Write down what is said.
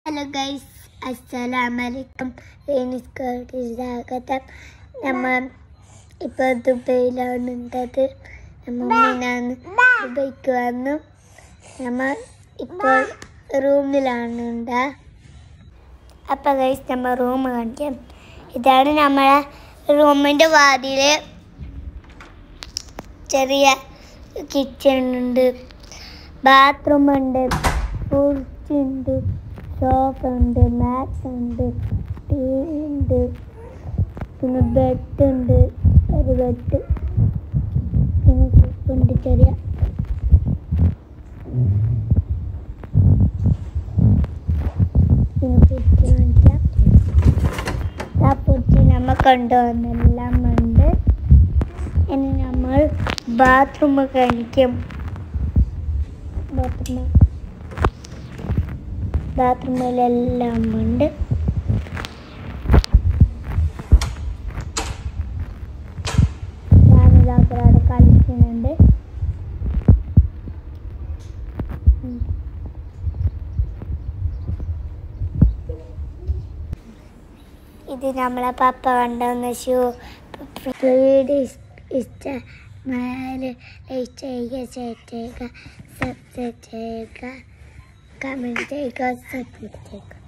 Hello guys അസ്സലാമലൈക്കും റേനിസ്കോട്ട് സ്വാഗതം നമ്മൾ ഇപ്പോൾ ദുബൈയിലാണ് ഉണ്ടത് നമ്മൾ മീനാണ് ദുബൈക്ക് വന്നു നമ്മൾ ഇപ്പോൾ റൂമിലാണ് ഉണ്ട് അപ്പോൾ ഗൈസ് നമ്മൾ റൂം കാണിക്കാം ഇതാണ് നമ്മളെ റൂമിൻ്റെ വാതില് ചെറിയ കിച്ചൺ ഉണ്ട് ബാത്റൂം ഉണ്ട് ഫ്രിഡ്ജ് ഉണ്ട് സോഫ ഉണ്ട് മാറ്റ് ഉണ്ട് ടി വി ഉണ്ട് പിന്നെ ബെഡ് ഉണ്ട് ഒരു ബെഡ് പിന്നെ ഉണ്ട് ചെറിയ പിന്നെ ഫ്രിഡ്ജ് കാണിക്കാം ആ ഫ്രിഡ്ജ് നമ്മൾ കൊണ്ടുവന്നെല്ലാം ഉണ്ട് ഇനി നമ്മൾ ബാത്റൂം കാണിക്കും ബാത്റൂം ബാത്റൂമിലെല്ലാം ഉണ്ട് ഞാനിതാക്കവിടെ കളിക്കുന്നുണ്ട് ഉം. ഇത് നമ്മളെ പപ്പ കൊണ്ടുവന്ന ഷൂ വീട് ഇഷ്ട മേലെ ലൈക്ക് ചെയ്യുക ഷെയർ ചെയ്യുക സബ്സ്ക്രൈബ് ചെയ്യുക കമൻറ്റ് ചെയ്യുക സപ്പോർട്ട് ചെയ്യുക